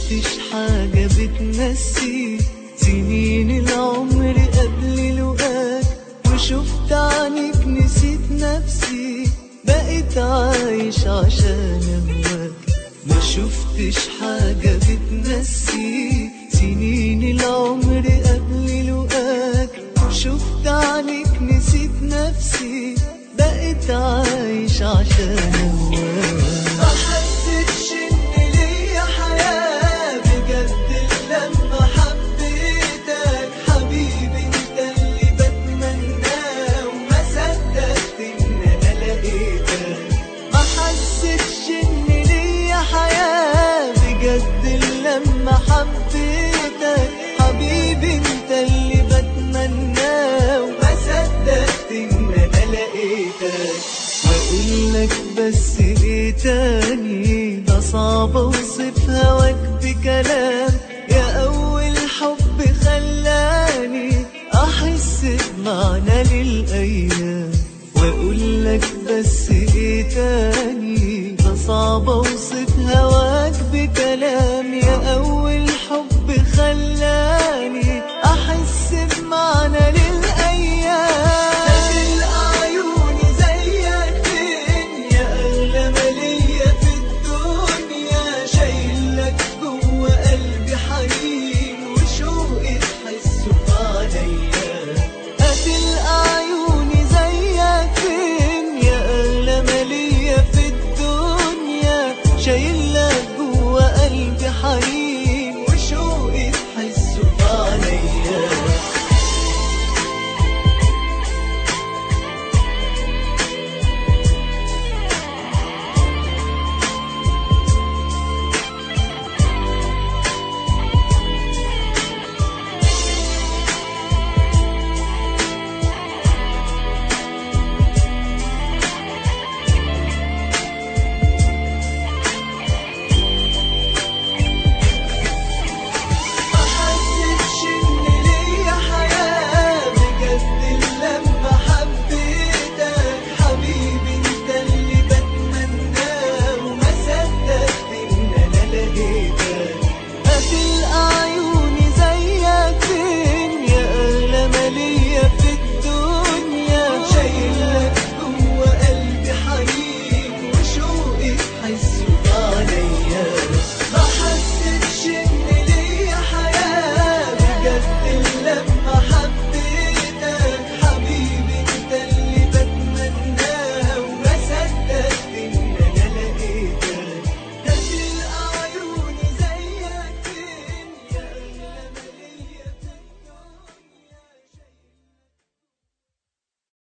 شفتش حاجة بتنسي سنين العمر قبل لقاك وشفت عنك نسيت نفسي بقيت عايش عشان أهواك ما شفتش حاجة بتنسي سنين العمر قبل لقاك وشفت عنك نسيت نفسي بقيت عايش عشان أهواك ما حسيتش إن ليا حياة بجد لما حبيتك حبيبي انت اللي بتمناه وما صدقت ان انا لقيتك ما حسيتش ان ليا حياة بجد لما حبيتك حبيبي انت اللي بتمناه وما صدقت ان انا لقيتك واقول لك بس ايه تاني ده صعب اوصف هواك بكلام يا اول حب خلاني احس بمعنى للايام واقول لك بس ايه تاني ده صعب اوصف